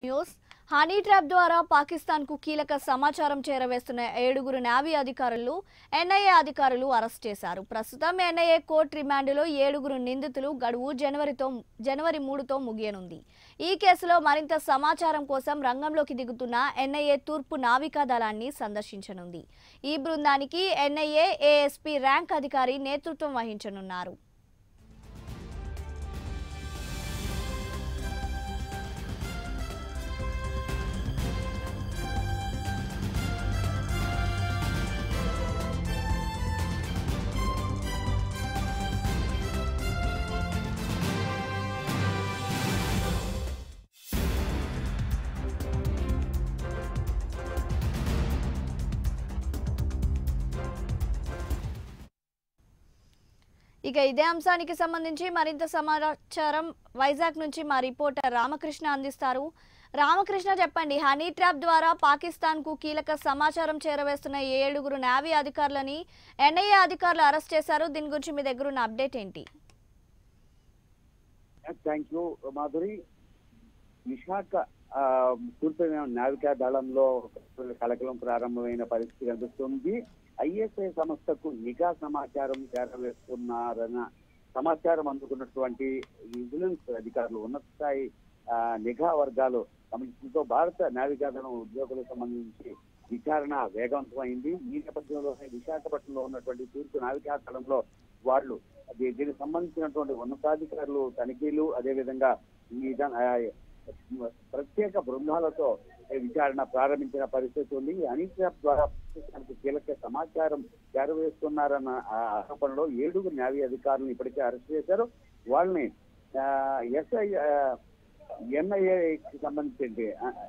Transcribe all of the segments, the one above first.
news honey trap ద్వారా పాకిస్తాన్కు కీలక సమాచారం చేరవేస్తున్న ఏడుగురు నేవీ అధికారులు ఎన్ఐఏ అధికారులు అరెస్ట్ చేశారు ప్రస్తుతం ఎన్ఐఏ కోర్టు రిమాండ్లో ఏడుగురు నిందితులు గడువు జనవరితో జనవరి మూడుతో ముగియనుంది ఈ కేసులో మరింత సమాచారం కోసం రంగంలోకి దిగుతున్న ఎన్ఐఏ తూర్పు నావికా దళాన్ని సందర్శించనుంది ఈ బృందానికి ఎన్ఐఏ ఏఎస్పీ ర్యాంక్ అధికారి నేతృత్వం వహించనున్నారు ఇక ఇదే అంశానికి సంబంధించి మరింత సమాచారం వైజాగ్ నుంచి మా రిపోర్టర్ రామకృష్ణ అందిస్తారు రామకృష్ణ చెప్పండి హనీ ట్రాప్ ద్వారా పాకిస్తాన్ కు కీలక సమాచారం చేరవేస్తున్న ఈ ఏడుగురు నేవీ అధికారులని ఎన్ఐఏ అధికారులు అరెస్ట్ చేశారు దీని గురించి మీ దగ్గర ఉన్న అప్డేట్ ఏంటి థ్యాంక్ యూ మాధురి విశాఖ ఆ, తూర్పు నావికా దళంలో కలకలం ప్రారంభమైన పరిస్థితి కనిపిస్తుంది ఐఎస్ఐ సంస్థకు నిఘా సమాచారం చేరవేస్తున్నారన్న సమాచారం అందుకున్నటువంటి విజిలెన్స్ అధికారులు ఉన్నత స్థాయి ఆ, నిఘా వర్గాలు గమనించడంతో భారత నావికా దళం ఉద్యోగులకు సంబంధించి విచారణ వేగవంతమైంది ఈ నేపథ్యంలోనే విశాఖపట్నంలో ఉన్నటువంటి తూర్పు నావికా దళంలో వాళ్ళు దీ- దీనికి సంబంధించినటువంటి ఉన్నతాధికారులు తనిఖీలు అదేవిధంగా ఈ ద- ఆ, ప్రత్యేక బృందాలతో ఈ విచారణ ప్రారంభించిన పరిస్థితి ఉంది ఈ హనీ ట్రాప్ ద్వారా పాకిస్తాన్కు కీలక సమాచారం చేరవేస్తున్నారన్న ఆ ఆరోపణలో ఏడుగురు న్యాయ అధికారులను ఇప్పటికే అరెస్ట్ చేశారు వాళ్ళని ఎస్ఐ ఎన్ఐఏకి సంబంధించి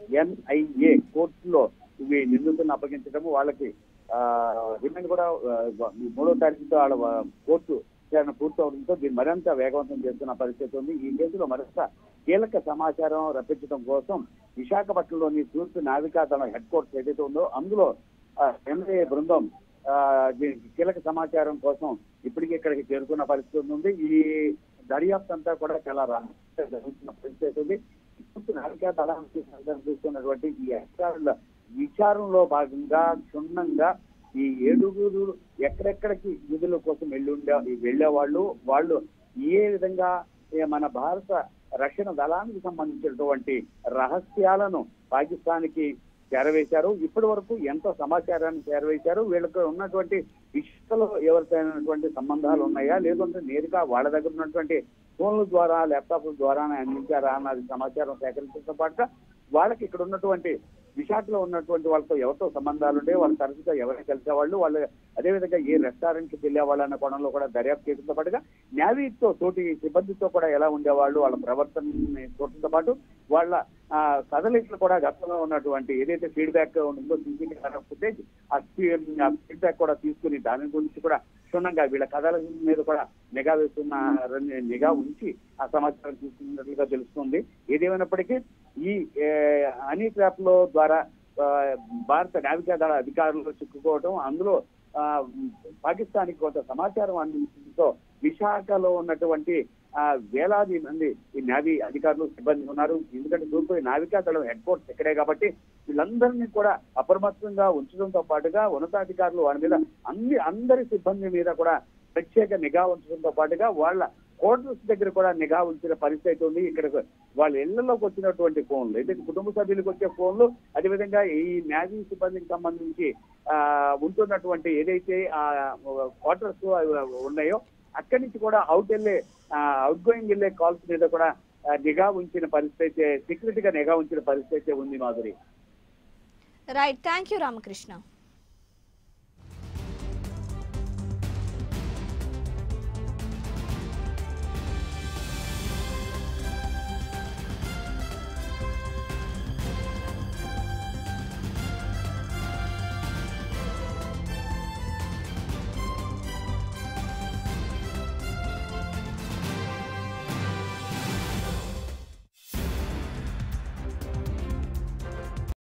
ఎన్ఐఏ కోర్టులో ఇవి నిందితులను అప్పగించడము వాళ్ళకి ఆ, రిమాండ్ కూడా ఆ, మూడో తారీఖుతో వాళ్ళ ఆ, కోర్టు విచారణ పూర్తవడంతో దీన్ని మరింత వేగవంతం చేస్తున్న పరిస్థితి ఉంది ఈ కేసులో మరింత కీలక సమాచారం రప్పించడం కోసం విశాఖపట్నంలోని తూర్పు నావికా దళం హెడ్ క్వార్టర్స్ ఏదైతే ఉందో అందులో ఎన్ఐఏ బృందం ఆ, దీనికి కీలక సమాచారం కోసం ఇప్పటికే ఇక్కడికి చేరుకున్న పరిస్థితి ఉంది ఈ దర్యాప్తు అంతా కూడా చాలా రహస్యంగా జరుగుతున్న పరిస్థితి ఉంది తూర్పు నావికా దళానికి సందర్శిస్తున్నటువంటి ఈ అధికారుల విచారణలో భాగంగా క్షుణ్ణంగా ఈ ఏడుగురు ఎక్కడెక్కడికి విధుల కోసం వెళ్ళి ఉండే వెళ్ళేవాళ్ళు వాళ్ళు ఏ విధంగా ఏ మన భారత రక్షణ దళానికి సంబంధించినటువంటి రహస్యాలను పాకిస్తాన్కి చేరవేశారు ఇప్పటి వరకు ఎంత సమాచారాన్ని చేరవేశారు వీళ్ళకి ఉన్నటువంటి విషయంలో ఎవరికైనటువంటి సంబంధాలు ఉన్నాయా లేదంటే నేరుగా వాళ్ళ దగ్గర ఉన్నటువంటి ఫోన్ల ద్వారా ల్యాప్టాప్ల ద్వారా అందించారా అన్నది సమాచారం సేకరించడంతో పాటుగా వాళ్ళకి ఇక్కడ ఉన్నటువంటి విశాఖలో ఉన్నటువంటి వాళ్ళతో ఎవరితో సంబంధాలు ఉండే వాళ్ళ తరచుగా ఎవరైనా కలిసేవాళ్ళు వాళ్ళు అదేవిధంగా ఏ రెస్టారెంట్ కి వెళ్ళేవాళ్ళు అన్న కోణంలో కూడా దర్యాప్తు చేయడంతో పాటుగా నేవీతో తోటి సిబ్బందితో కూడా ఎలా ఉండేవాళ్ళు వాళ్ళ ప్రవర్తనని చూడటంతో పాటు వాళ్ళ ఆ, కదలికలు కూడా గతంలో ఉన్నటువంటి ఏదైతే ఫీడ్బ్యాక్ ఉందో సీసీటీవీ ఫుటేజ్ ఆ ఫీడ్బ్యాక్ కూడా తీసుకుని దాని గురించి కూడా క్షుణ్ణంగా వీళ్ళ కథల మీద కూడా నిఘా వేస్తున్న నిఘా ఉంచి ఆ సమాచారం తీసుకున్నట్లుగా తెలుస్తుంది ఏదేమైనప్పటికీ ఈ ఏ, హనీ ట్రాప్ లో ద్వారా ఆ, భారత నావికా దళ అధికారులు చిక్కుకోవడం అందులో ఆ, పాకిస్తాన్కి కొంత సమాచారం అందించడంతో విశాఖలో ఉన్నటువంటి ఆ, వేలాది మంది ఈ నావీ అధికారులు సిబ్బంది ఉన్నారు ఎందుకంటే తూర్పు నావికా దళం హెడ్ క్వార్టర్స్ ఇక్కడే కాబట్టి వీళ్ళందరినీ కూడా అప్రమత్తంగా ఉంచడంతో పాటుగా ఉన్నతాధికారులు వారి మీద అన్ని అందరి సిబ్బంది మీద కూడా ప్రత్యేక నిఘా ఉంచడంతో పాటుగా వాళ్ళ క్వార్టర్స్ దగ్గర కూడా నిఘా ఉంచిన పరిస్థితి ఉంది ఇక్కడ వాళ్ళ ఇళ్లలోకి వచ్చినటువంటి ఫోన్లు ఏదైతే కుటుంబ సభ్యులకు వచ్చే ఫోన్లు అదేవిధంగా ఈ నేవీ సిబ్బందికి సంబంధించి ఆ ఉంటున్నటువంటి ఏదైతే ఆ క్వార్టర్స్ ఉన్నాయో అక్కడి నుంచి కూడా అవుట్ వెళ్ళే అవుట్ గోయింగ్ వెళ్ళే కాల్స్ మీద కూడా ఆ, నిఘా ఉంచిన పరిస్థితి సెక్యూరిటీగా నిఘా ఉంచిన పరిస్థితి ఉంది Madhuri right thank you Ramakrishna